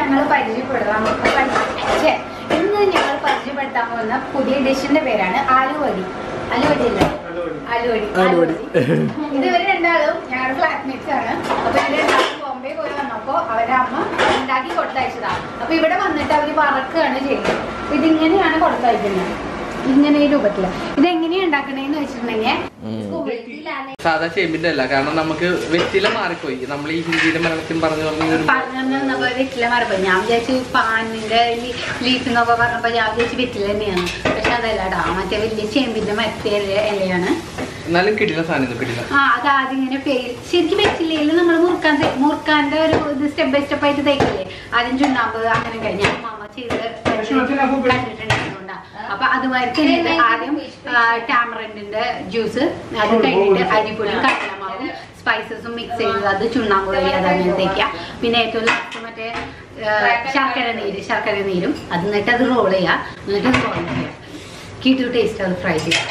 ഞങ്ങൾ പരിചയപ്പെടാൻ ഛെ, ഇന്ന് ഞങ്ങൾ പരിചയപ്പെടുത്താൻ പോകുന്ന പുതിയ ഡിഷിന്റെ പേരാണ് ആലുവടി ആലുവടി അല്ലേ ആലുവടി ആലുവടി. ഇത് ഇവര് രണ്ടാളും ഞങ്ങളുടെ ഫ്ലാറ്റ്മേറ്റ്സ് ആണ് അപ്പൊ ഇവര് രണ്ടാളും ബോംബെ പോയി വന്നപ്പോ അവരുടെ അമ്മ ഉണ്ടാക്കി കൊടുത്തയച്ചതാണ് അപ്പൊ ഇവിടെ വന്നിട്ട് അവര് വറക്കുകയാണ് ചെയ്യുന്നത് അപ്പൊ ഇതിങ്ങനെയാണ് കൊടുത്തയക്കുന്നത് ഇങ്ങനെ ഈ രൂപത്തില് ഇതെങ്ങനെയാ ഉണ്ടാക്കണേന്ന് വെച്ചിട്ടുണ്ടെങ്കിൽ സാധാ ചേമ്പിന്റെ അല്ല കാരണം നമുക്ക് വെറ്റില മാറിപ്പോയി നമ്മൾ ഈ ഹിന്ദിയിലും മലയാളത്തിലും പറഞ്ഞു പറഞ്ഞു പറഞ്ഞപ്പോ വെറ്റില മറപ്പോ ഞാൻ വിചാരിച്ചു പാനിന്റെ ലീഫ് എന്നൊക്കെ പറഞ്ഞപ്പോ ഞാൻ വിചാരിച്ചു വെറ്റില തന്നെയാണ് പക്ഷെ അതല്ലടാ മറ്റേ വലിയ ചേമ്പിന്റെ മറ്റേ ഇല- ഇലയാണ് എന്നാലും കിടില സാധനം കിടില ആ അത് ആദ്യം ഇങ്ങനെ പേര് ശരിക്കും വെറ്റിലയിൽ നമ്മൾ മുറുക്കാൻ തേ- മുറുക്കാന്റെ ഒരു ഇത് സ്റ്റെപ്പ് ബൈ സ്റ്റെപ്പ് ആയിട്ട് തേക്കില്ലേ ആദ്യം ചുണ്ണാമ്പ് അങ്ങനെ കഴിഞ്ഞാൽ മാമ ചെയ്ത് കണ്ടിട്ടുണ്ടായിരുന്നുണ്ടാ അപ്പൊ അതുമാതിരി തന്നെ ആദ്യം ടാമറൻഡിന്റെ ജ്യൂസ് അത് കഴിഞ്ഞിട്ട് അരിപ്പൊടി കടലമാവും സ്പൈസസും മിക്സ് ചെയ്ത് അത് ചുണ്ണാമ്പ് വഴി അത് അങ്ങനെ തേക്കാം പിന്നെ ഏറ്റവും ലാസ്റ്റ് മറ്റേ ആ, ശർക്കര നീര് ശർക്കര നീരും അത് എന്നിട്ട് അത് റോൾ ചെയ്യാം എന്നിട്ട് റോൾ ചെയ്യാം കീട്ടു ടേസ്റ്റ് അത് ഫ്രൈ ചെയ്യാം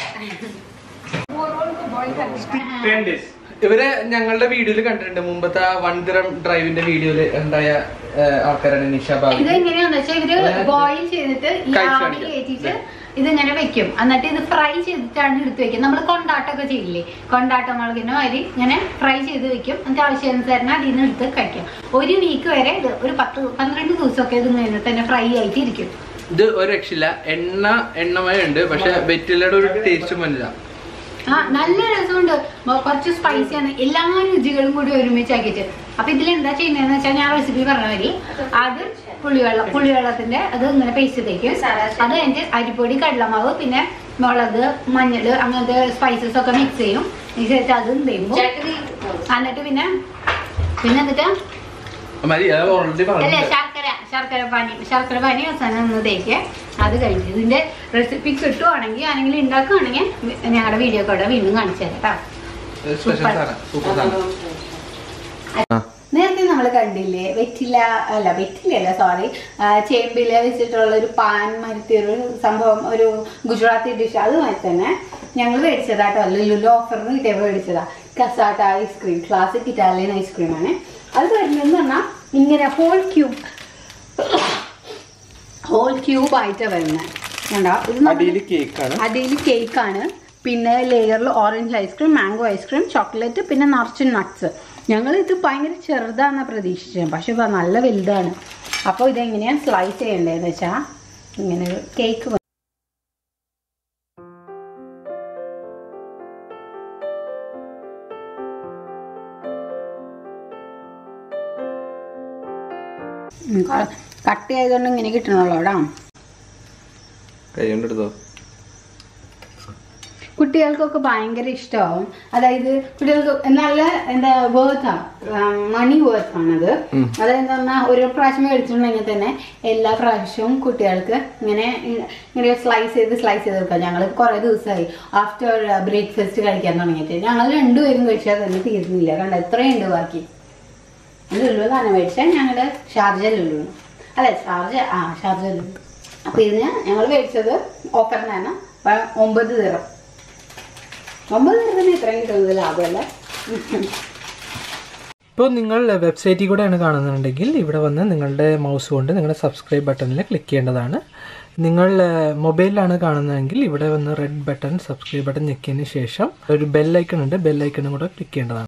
ഇവരെ ഞങ്ങളുടെ വീഡിയോയിൽ കണ്ടിട്ടുണ്ട് മുമ്പത്തെ വൺതിറം ഡ്രൈവിന്റെ വീഡിയോയിൽ ഉണ്ടായ ഏഹ്, ആൾക്കാരാണ് നിഷ ബാബു ഇത് എങ്ങനെയാന്ന് വെച്ചാൽ ഇവര് ബോയിൽ ചെയ്തിട്ട് ഈ കഴിച്ച് ആവി കാണിക്കാം. കയറ്റിട്ട് ഇതിങ്ങനെ വെക്കും എന്നിട്ട് ഇത് ഫ്രൈ ചെയ്തിട്ടാണ് എടുത്ത് വെക്കും നമ്മൾ കൊണ്ടാട്ടമൊക്കെ ചെയ്യില്ലേ കൊണ്ടാട്ട മുളകിനോ അരി ഇങ്ങനെ ഫ്രൈ ചെയ്ത് വെക്കും എന്നിട്ട് ആവശ്യാനുസരണം അതിൽ നിന്ന് എടുത്ത് കഴിക്കും ഒരു വീക്ക് വരെ ഇത് ഒരു പത്ത് പന്ത്രണ്ട് ദിവസമൊക്കെ ഇത് ഇങ്ങനെ തന്നെ ഫ്രൈ ആയിട്ട് ഇരിക്കും ഇത് ഒരു രക്ഷയില്ല എണ്ണ എണ്ണമയുണ്ട് പക്ഷെ വെറ്റിലയുടെ ഒരു ടേസ്റ്റും വന്നില്ല ആ നല്ല രസമുണ്ട് മ- കുറച്ച് സ്പൈസിയാണ് എല്ലാ രുചികളും കൂടി ഒരുമിച്ചാക്കിയിട്ട് അപ്പൊ ഇതിൽ എന്താ ചെയ്യുന്നതെന്ന് വെച്ചാൽ ഞാൻ റെസിപ്പി പറഞ്ഞ മതി അത് പുളിവെള്ളം പുളിവെള്ളത്തിന്റെ അത് ഇങ്ങനെ പേസ്റ്റ് തേക്കും അത് കഴിഞ്ഞിട്ട് അരിപ്പൊടി കടലമാവ് പിന്നെ മുളക് മഞ്ഞൾ അങ്ങനത്തെ സ്പൈസസ് ഒക്കെ മിക്സ് ചെയ്യും മിക്സ് ചെയ്തിട്ട് അത് തേമ്പും എന്നിട്ട് പിന്നെ പിന്നെ എന്നിട്ട് മതി അത് ഓൾറെഡി അല്ലേ പറഞ്ഞു ശർക്കര ശർക്കര പാനി ശർക്കര പാനി അവസാനം ഒന്ന് തേക്കുക അത് കഴിഞ്ഞിട്ട് ഇതിന്റെ റെസിപ്പി കിട്ടുവാണെങ്കിൽ ആണെങ്കിൽ ഉണ്ടാക്കുകയാണെങ്കിൽ ഞങ്ങളുടെ വീഡിയോ കൂടെ വീണ്ടും കാണിച്ചു തരാം കേട്ടോ സ്പെഷ്യൽ സാധനം സൂപ്പർ സാധനം ആ നേരത്തെ നമ്മൾ കണ്ടില്ലേ വെറ്റില അല്ല വെറ്റില അല്ല സോറി ചേമ്പില വെച്ചിട്ടുള്ള ഒരു പാൻ മരത്തിയ ഒരു സംഭവം ഒരു ഗുജറാത്തി ഡിഷ് അതുമായി തന്നെ ഞങ്ങൾ മേടിച്ചതാട്ടോ ലുലു ഓഫറിന് കിട്ടിയപ്പോൾ മേടിച്ചതാ cassata ice cream classic Italian ice cream ആണ് അത് വരുന്നതെന്ന് പറഞ്ഞാൽ ഇങ്ങനെ ഹോൾ ക്യൂബ് ഹോൾ ക്യൂബ് ആയിട്ടാണ് വരുന്നത് കണ്ടോ ഇത് നമ്മള് അടിയിൽ കേക്കാണ് അടിയിൽ കേക്കാണ് പിന്നെ ലെയറിൽ orange ice cream mango ice cream chocolate പിന്നെ നിറച്ച് നട്ട്സ് ഞങ്ങൾ ഇത് ഭയങ്കര ചെറുതാണെന്ന് പ്രതീക്ഷിച്ചത് പക്ഷെ ഇത് നല്ല വലുതാണ് അപ്പോൾ ഇതെങ്ങനെയാണ് സ്ലൈസ് ചെയ്യേണ്ടതെന്ന് വെച്ചാൽ ഇങ്ങനെ ഒരു കേക്ക് കട്ട് ചെയ്തുകൊണ്ട് ഇങ്ങനെ കിട്ടണുള്ളൂടാ കൈ കൊണ്ടെടുത്തോ കുട്ടികൾക്കൊക്കെ ഭയങ്കര ഇഷ്ടമാവും അതായത് കുട്ടികൾക്ക് നല്ല എന്താ വേർത്താ മണി വേർത്ത് ആണത് അതായത് പറഞ്ഞാൽ ഒരു പ്രാവശ്യം മേടിച്ചിട്ടുണ്ടെങ്കിൽ തന്നെ എല്ലാ പ്രാവശ്യവും കുട്ടികൾക്ക് ഇങ്ങനെ ഇങ്ങനെ സ്ലൈസ് ചെയ്ത് സ്ലൈസ് ചെയ്ത് കൊടുക്കാം ഞങ്ങൾ കുറേ ദിവസമായി ആഫ്റ്റർ ബ്രേക്ക്ഫാസ്റ്റ് കഴിക്കാൻ തുടങ്ങിയിട്ട് ഞങ്ങൾ രണ്ടുപേരും കഴിച്ചാൽ തന്നെ തീരുന്നില്ല കണ്ട എത്രയുണ്ട് ബാക്കി ലുലു തന്നെ മേടിച്ചാൽ ഞങ്ങളുടെ ഷാർജ ലുലു അല്ലെ ഷാർജ ആ ഷാർജ ലുലു അപ്പൊ ഇതിന് ഞങ്ങൾ മേടിച്ചത് ഓഫറിനാണ് അപ്പൊ ഒമ്പത് തരം ഒമ്പത് തരത്തിന് ഇത്രയും കിട്ടുന്നത് ലാഭമല്ലേ ഇപ്പോൾ നിങ്ങൾ വെബ്സൈറ്റിൽ കൂടെയാണ് കാണുന്നുണ്ടെങ്കിൽ ഇവിടെ വന്ന് നിങ്ങളുടെ മൗസ് കൊണ്ട് നിങ്ങളുടെ സബ്സ്ക്രൈബ് ബട്ടണിൽ ക്ലിക്ക് ചെയ്യേണ്ടതാണ് നിങ്ങൾ മൊബൈലിലാണ് കാണുന്നതെങ്കിൽ ഇവിടെ വന്ന് റെഡ് ബട്ടൺ സബ്സ്ക്രൈബ് ബട്ടൺ ഞെക്കിയതിന് ശേഷം ഒരു ബെല്ലൈക്കൺ ഉണ്ട് ബെല്ലൈക്കണും കൂടെ ക്ലിക്ക് ചെയ്യേണ്ടതാണ്